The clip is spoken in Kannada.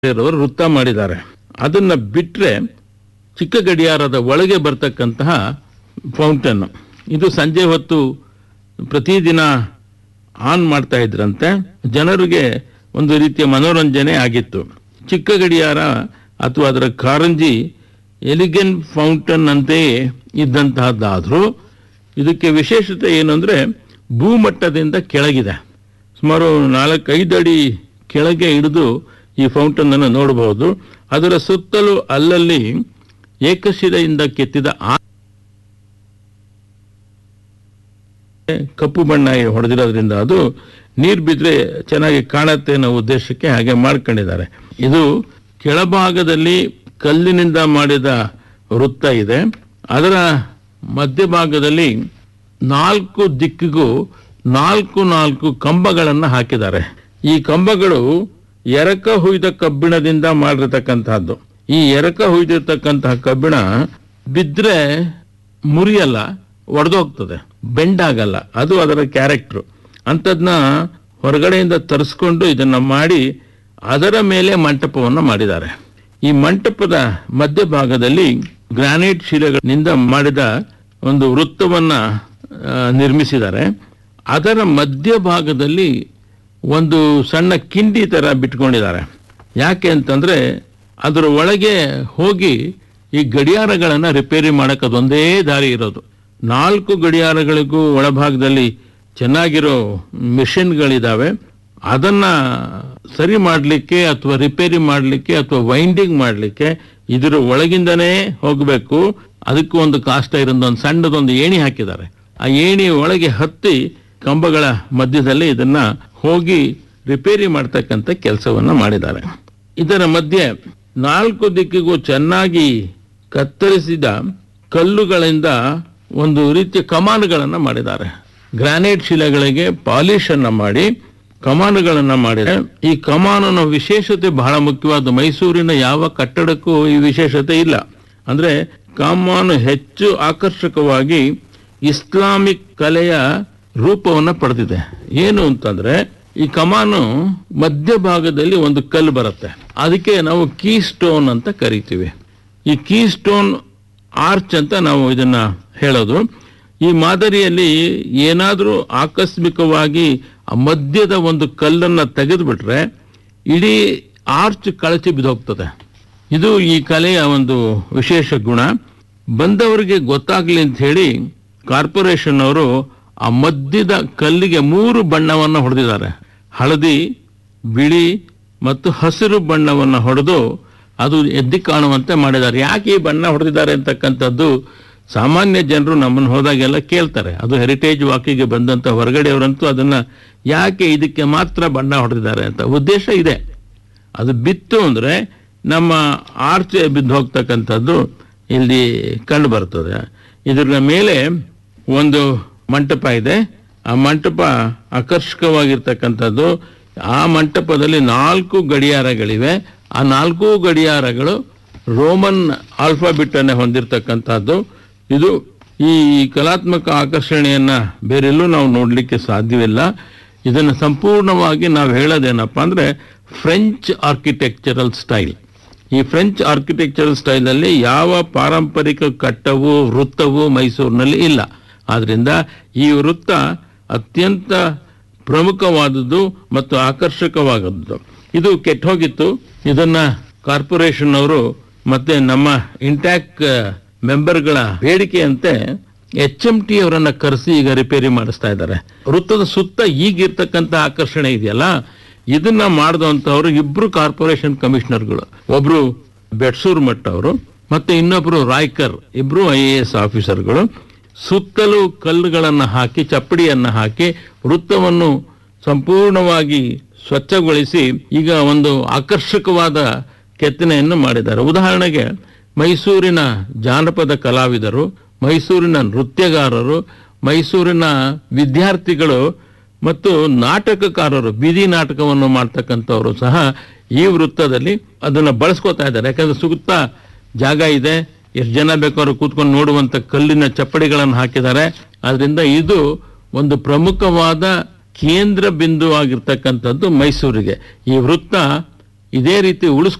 ಇರೋರು ವೃತ್ತ ಮಾಡಿದ್ದಾರೆ ಅದನ್ನ ಬಿಟ್ರೆ ಚಿಕ್ಕ ಗಡಿಯಾರದ ಒಳಗೆ ಬರ್ತಕ್ಕಂತಹ ಫೌಂಟನ್ ಇದು ಸಂಜೆ ಹೊತ್ತು ಪ್ರತಿದಿನ ಆನ್ ಮಾಡ್ತಾ ಇದ್ರಂತೆ ಜನರಿಗೆ ಒಂದು ರೀತಿಯ ಮನೋರಂಜನೆ ಆಗಿತ್ತು ಚಿಕ್ಕ ಗಡಿಯಾರ ಅಥವಾ ಅದರ ಕಾರಂಜಿ ಎಲಿಗೆನ್ ಫೌಂಟನ್ ಅಂತೆಯೇ ಇದ್ದಂತಹದ್ದಾದರೂ ಇದಕ್ಕೆ ವಿಶೇಷತೆ ಏನು ಅಂದರೆ ಭೂಮಟ್ಟದಿಂದ ಕೆಳಗಿದೆ ಸುಮಾರು ನಾಲ್ಕೈದು ಅಡಿ ಕೆಳಗೆ ಹಿಡಿದು ಈ ಫೌಂಟನ್ ಅನ್ನು ನೋಡಬಹುದು ಅದರ ಸುತ್ತಲೂ ಅಲ್ಲಲ್ಲಿ ಏಕಶಿಲೆಯಿಂದ ಕೆತ್ತಿದ ಆ ಕಪ್ಪು ಬಣ್ಣ ಹೊಡೆದಿರೋದ್ರಿಂದ ಅದು ನೀರು ಬಿದ್ದರೆ ಚೆನ್ನಾಗಿ ಕಾಣುತ್ತೆ ಅನ್ನೋ ಉದ್ದೇಶಕ್ಕೆ ಹಾಗೆ ಮಾಡ್ಕೊಂಡಿದ್ದಾರೆ ಇದು ಕೆಳಭಾಗದಲ್ಲಿ ಕಲ್ಲಿನಿಂದ ಮಾಡಿದ ವೃತ್ತ ಇದೆ ಅದರ ಮಧ್ಯಭಾಗದಲ್ಲಿ ನಾಲ್ಕು ದಿಕ್ಕಿಗೂ ನಾಲ್ಕು ನಾಲ್ಕು ಕಂಬಗಳನ್ನು ಹಾಕಿದ್ದಾರೆ ಈ ಕಂಬಗಳು ಎರಕ ಹುಯ್ದ ಕಬ್ಬಿಣದಿಂದ ಮಾಡಿರತಕ್ಕಂತಹದ್ದು ಈ ಎರಕ ಹುಯ್ದಿರ್ತಕ್ಕಂತಹ ಕಬ್ಬಿಣ ಬಿದ್ರೆ ಮುರಿಯಲ್ಲ ಒಡೆದೋಗ್ತದೆ ಬೆಂಡ್ ಆಗಲ್ಲ ಅದು ಅದರ ಕ್ಯಾರೆಕ್ಟರ್ ಅಂಥದ್ನ ಹೊರಗಡೆಯಿಂದ ತರಿಸ್ಕೊಂಡು ಇದನ್ನ ಮಾಡಿ ಅದರ ಮೇಲೆ ಮಂಟಪವನ್ನು ಮಾಡಿದ್ದಾರೆ ಈ ಮಂಟಪದ ಮಧ್ಯಭಾಗದಲ್ಲಿ ಗ್ರಾನೈಟ್ ಶಿಲೆಗಳಿಂದ ಮಾಡಿದ ಒಂದು ವೃತ್ತವನ್ನ ಆ, ನಿರ್ಮಿಸಿದ್ದಾರೆ ಅದರ ಮಧ್ಯಭಾಗದಲ್ಲಿ ಒಂದು ಸಣ್ಣ ಕಿಂಡಿ ತರ ಬಿಟ್ಕೊಂಡಿದ್ದಾರೆ ಯಾಕೆ ಅಂತಂದ್ರೆ ಅದರ ಒಳಗೆ ಹೋಗಿ ಈ ಗಡಿಯಾರಗಳನ್ನ ರಿಪೇರಿ ಮಾಡಕ್ಕೆ ಅದೊಂದೇ ದಾರಿ ಇರೋದು ನಾಲ್ಕು ಗಡಿಯಾರಗಳಿಗೂ ಒಳಭಾಗದಲ್ಲಿ ಚೆನ್ನಾಗಿರೋ ಮಿಷಿನ್ಗಳಿದಾವೆ ಅದನ್ನ ಸರಿ ಮಾಡಲಿಕ್ಕೆ ಅಥವಾ ರಿಪೇರಿ ಮಾಡಲಿಕ್ಕೆ ಅಥವಾ ವೈಂಡಿಂಗ್ ಮಾಡಲಿಕ್ಕೆ ಇದರ ಒಳಗಿಂದನೇ ಹೋಗಬೇಕು ಅದಕ್ಕೂ ಒಂದು ಕಾಷ್ಟ ಇರೋದು ಒಂದು ಸಣ್ಣದೊಂದು ಏಣಿ ಹಾಕಿದ್ದಾರೆ ಆ ಏಣಿ ಒಳಗೆ ಹತ್ತಿ ಕಂಬಗಳ ಮಧ್ಯದಲ್ಲಿ ಇದನ್ನ ಹೋಗಿ ರಿಪೇರಿ ಮಾಡ್ತಕ್ಕಂಥ ಕೆಲಸವನ್ನ ಮಾಡಿದ್ದಾರೆ ಇದರ ಮಧ್ಯೆ ನಾಲ್ಕು ದಿಕ್ಕಿಗೂ ಚೆನ್ನಾಗಿ ಕತ್ತರಿಸಿದ ಕಲ್ಲುಗಳಿಂದ ಒಂದು ರೀತಿಯ ಕಮಾನುಗಳನ್ನ ಮಾಡಿದ್ದಾರೆ ಗ್ರಾನೈಟ್ ಶಿಲೆಗಳಿಗೆ ಪಾಲಿಶ್ ಅನ್ನ ಮಾಡಿ ಕಮಾನುಗಳನ್ನ ಮಾಡಿದ್ದಾರೆ ಈ ಕಮಾನಿನ ವಿಶೇಷತೆ ಬಹಳ ಮುಖ್ಯವಾದ ಮೈಸೂರಿನ ಯಾವ ಕಟ್ಟಡಕ್ಕೂ ಈ ವಿಶೇಷತೆ ಇಲ್ಲ ಅಂದ್ರೆ ಕಮಾನು ಹೆಚ್ಚು ಆಕರ್ಷಕವಾಗಿ ಇಸ್ಲಾಮಿಕ್ ಕಲೆಯ ರೂಪವನ್ನ ಪಡೆದಿದೆ ಏನು ಅಂತಂದ್ರೆ ಈ ಕಮಾನು ಮಧ್ಯಭಾಗದಲ್ಲಿ ಒಂದು ಕಲ್ಲು ಬರುತ್ತೆ ಅದಕ್ಕೆ ನಾವು ಕೀ ಸ್ಟೋನ್ ಅಂತ ಕರಿತೀವಿ ಈ ಕೀ ಸ್ಟೋನ್ ಆರ್ಚ್ ಅಂತ ನಾವು ಇದನ್ನ ಹೇಳೋದು ಈ ಮಾದರಿಯಲ್ಲಿ ಏನಾದರೂ ಆಕಸ್ಮಿಕವಾಗಿ ಆ ಮಧ್ಯದ ಒಂದು ಕಲ್ಲನ್ನ ತೆಗೆದುಬಿಟ್ರೆ ಇಡೀ ಆರ್ಚ್ ಕಳಚಿ ಬಿದ್ದೋಗ್ತದೆ ಇದು ಈ ಕಲೆಯ ಒಂದು ವಿಶೇಷ ಗುಣ ಬಂದವರಿಗೆ ಗೊತ್ತಾಗ್ಲಿ ಅಂತ ಹೇಳಿ ಕಾರ್ಪೊರೇಷನ್ ಅವರು ಆ ಮಧ್ಯದ ಕಲ್ಲಿಗೆ ಮೂರು ಬಣ್ಣವನ್ನು ಹೊಡೆದಿದ್ದಾರೆ ಹಳದಿ ಬಿಳಿ ಮತ್ತು ಹಸಿರು ಬಣ್ಣವನ್ನು ಹೊಡೆದು ಅದು ಎದ್ದಿ ಕಾಣುವಂತೆ ಮಾಡಿದ್ದಾರೆ ಯಾಕೆ ಈ ಬಣ್ಣ ಹೊಡೆದಿದ್ದಾರೆ ಅಂತಕ್ಕಂಥದ್ದು ಸಾಮಾನ್ಯ ಜನರು ನಮ್ಮನ್ನು ಹೋದಾಗೆಲ್ಲ ಕೇಳ್ತಾರೆ ಅದು ಹೆರಿಟೇಜ್ ವಾಕಿಗೆ ಬಂದಂತ ಹೊರಗಡೆಯವರಂತೂ ಅದನ್ನ ಯಾಕೆ ಇದಕ್ಕೆ ಮಾತ್ರ ಬಣ್ಣ ಹೊಡೆದಿದ್ದಾರೆ ಅಂತ ಉದ್ದೇಶ ಇದೆ ಅದು ಬಿತ್ತು ಅಂದ್ರೆ ನಮ್ಮ ಆರ್ಚ್ ಬಿದ್ದು ಹೋಗ್ತಕ್ಕಂಥದ್ದು ಇಲ್ಲಿ ಕಂಡು ಬರ್ತದೆ ಇದರ ಮೇಲೆ ಒಂದು ಮಂಟಪ ಇದೆ ಆ ಮಂಟಪ ಆಕರ್ಷಕವಾಗಿರ್ತಕ್ಕಂಥದ್ದು ಆ ಮಂಟಪದಲ್ಲಿ ನಾಲ್ಕು ಗಡಿಯಾರಗಳಿವೆ ಆ ನಾಲ್ಕು ಗಡಿಯಾರಗಳು ರೋಮನ್ ಆಲ್ಫಾಬಿಟ್ ಅನ್ನು ಹೊಂದಿರತಕ್ಕಂಥದ್ದು ಇದು ಈ ಕಲಾತ್ಮಕ ಆಕರ್ಷಣೆಯನ್ನ ಬೇರೆಲ್ಲೂ ನಾವು ನೋಡಲಿಕ್ಕೆ ಸಾಧ್ಯವಿಲ್ಲ ಇದನ್ನು ಸಂಪೂರ್ಣವಾಗಿ ನಾವು ಹೇಳೋದೇನಪ್ಪ ಅಂದ್ರೆ ಫ್ರೆಂಚ್ ಆರ್ಕಿಟೆಕ್ಚರಲ್ ಸ್ಟೈಲ್ ಈ ಫ್ರೆಂಚ್ ಆರ್ಕಿಟೆಕ್ಚರಲ್ ಸ್ಟೈಲಲ್ಲಿ ಯಾವ ಪಾರಂಪರಿಕ ಕಟ್ಟವು ವೃತ್ತವು ಮೈಸೂರಿನಲ್ಲಿ ಇಲ್ಲ ಆದ್ರಿಂದ ಈ ವೃತ್ತ ಅತ್ಯಂತ ಪ್ರಮುಖವಾದದ್ದು ಮತ್ತು ಆಕರ್ಷಕವಾದದ್ದು ಇದು ಕೆಟ್ಟ ಹೋಗಿತ್ತು ಇದನ್ನ ಕಾರ್ಪೊರೇಷನ್ ಅವರು ಮತ್ತೆ ನಮ್ಮ ಇಂಟ್ಯಾಕ್ ಮೆಂಬರ್ಗಳ ಬೇಡಿಕೆಯಂತೆ ಎಚ್ ಎಂ ಟಿ ಅವರನ್ನ ಕರೆಸಿ ಈಗ ರಿಪೇರಿ ಮಾಡಿಸ್ತಾ ಇದ್ದಾರೆ ವೃತ್ತದ ಸುತ್ತ ಈಗಿರ್ತಕ್ಕಂಥ ಆಕರ್ಷಣೆ ಇದೆಯಲ್ಲ ಇದನ್ನ ಮಾಡಿದಂಥವ್ರು ಇಬ್ರು ಕಾರ್ಪೊರೇಷನ್ ಕಮಿಷನರ್ಗಳು ಒಬ್ರು ಬೆಟ್ಸೂರ್ ಮಠ್ ಅವರು ಮತ್ತೆ ಇನ್ನೊಬ್ರು ರಾಯ್ಕರ್ ಇಬ್ರು ಐ ಎ ಎಸ್ ಆಫೀಸರ್ಗಳು ಸುತ್ತಲೂ ಕಲ್ಲುಗಳನ್ನು ಹಾಕಿ ಚಪ್ಪಡಿಯನ್ನ ಹಾಕಿ ವೃತ್ತವನ್ನು ಸಂಪೂರ್ಣವಾಗಿ ಸ್ವಚ್ಛಗೊಳಿಸಿ ಈಗ ಒಂದು ಆಕರ್ಷಕವಾದ ಕೆತ್ತನೆಯನ್ನು ಮಾಡಿದ್ದಾರೆ ಉದಾಹರಣೆಗೆ ಮೈಸೂರಿನ ಜಾನಪದ ಕಲಾವಿದರು ಮೈಸೂರಿನ ನೃತ್ಯಗಾರರು ಮೈಸೂರಿನ ವಿದ್ಯಾರ್ಥಿಗಳು ಮತ್ತು ನಾಟಕಕಾರರು ಬೀದಿ ನಾಟಕವನ್ನು ಮಾಡ್ತಕ್ಕಂಥವರು ಸಹ ಈ ವೃತ್ತದಲ್ಲಿ ಅದನ್ನು ಬಳಸ್ಕೋತಾ ಇದ್ದಾರೆ ಯಾಕಂದ್ರೆ ಸುತ್ತ ಜಾಗ ಇದೆ ಎಷ್ಟು ಜನ ಬೇಕಾದ್ರೂ ಕೂತ್ಕೊಂಡು ನೋಡುವಂತ ಕಲ್ಲಿನ ಚಪ್ಪಡಿಗಳನ್ನು ಹಾಕಿದ್ದಾರೆ ಆದ್ರಿಂದ ಇದು ಒಂದು ಪ್ರಮುಖವಾದ ಕೇಂದ್ರ ಬಿಂದು ಆಗಿರ್ತಕ್ಕಂಥದ್ದು ಮೈಸೂರಿಗೆ ಈ ವೃತ್ತ ಇದೇ ರೀತಿ ಉಳಿಸ್